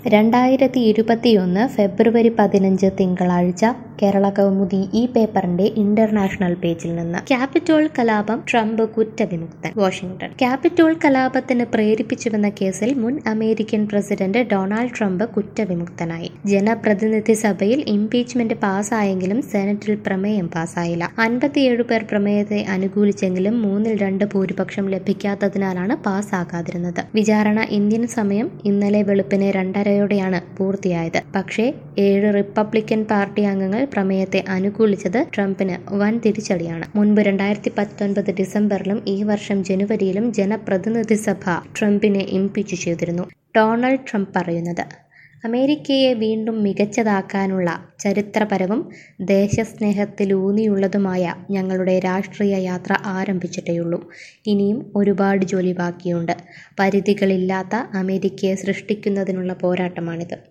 രണ്ടായിരത്തി ഇരുപത്തിയൊന്ന് ഫെബ്രുവരി പതിനഞ്ച് തിങ്കളാഴ്ച കേരള കൗമുദി ഈ പേപ്പറിന്റെ ഇന്റർനാഷണൽ പേജിൽ നിന്ന് ക്യാപിറ്റോൾ കലാപം ട്രംപ് കുറ്റവിമുക്തൻ വാഷിംഗ്ടൺ ക്യാപിറ്റോൾ കലാപത്തിന് പ്രേരിപ്പിച്ചുവെന്ന കേസിൽ മുൻ അമേരിക്കൻ പ്രസിഡന്റ് ഡൊണാൾഡ് ട്രംപ് കുറ്റവിമുക്തനായി ജനപ്രതിനിധി സഭയിൽ ഇംപീച്ച്മെന്റ് പാസ്സായെങ്കിലും സെനറ്റിൽ പ്രമേയം പാസ്സായില്ല അൻപത്തിയേഴ് പേർ പ്രമേയത്തെ അനുകൂലിച്ചെങ്കിലും മൂന്നിൽ രണ്ട് ഭൂരിപക്ഷം ലഭിക്കാത്തതിനാലാണ് പാസ്സാകാതിരുന്നത് വിചാരണ ഇന്ത്യൻ സമയം ഇന്നലെ വെളുപ്പിന് രണ്ടരയോടെയാണ് പൂർത്തിയായത് പക്ഷേ ഏഴ് റിപ്പബ്ലിക്കൻ പാർട്ടി അംഗങ്ങൾ പ്രമേയത്തെ അനുകൂലിച്ചത് ട്രംപിന് വൻ തിരിച്ചടിയാണ് മുൻപ് രണ്ടായിരത്തി പത്തൊൻപത് ഡിസംബറിലും ഈ വർഷം ജനുവരിയിലും ജനപ്രതിനിധി സഭ ട്രംപിനെ ഇംപീച്ച് ചെയ്തിരുന്നു ഡൊണാൾഡ് ട്രംപ് പറയുന്നത് അമേരിക്കയെ വീണ്ടും മികച്ചതാക്കാനുള്ള ചരിത്രപരവും ദേശസ്നേഹത്തിലൂന്നിയുള്ളതുമായ ഞങ്ങളുടെ രാഷ്ട്രീയ യാത്ര ആരംഭിച്ചിട്ടേയുള്ളൂ ഇനിയും ഒരുപാട് ജോലി ബാക്കിയുണ്ട് പരിധികളില്ലാത്ത അമേരിക്കയെ സൃഷ്ടിക്കുന്നതിനുള്ള പോരാട്ടമാണിത്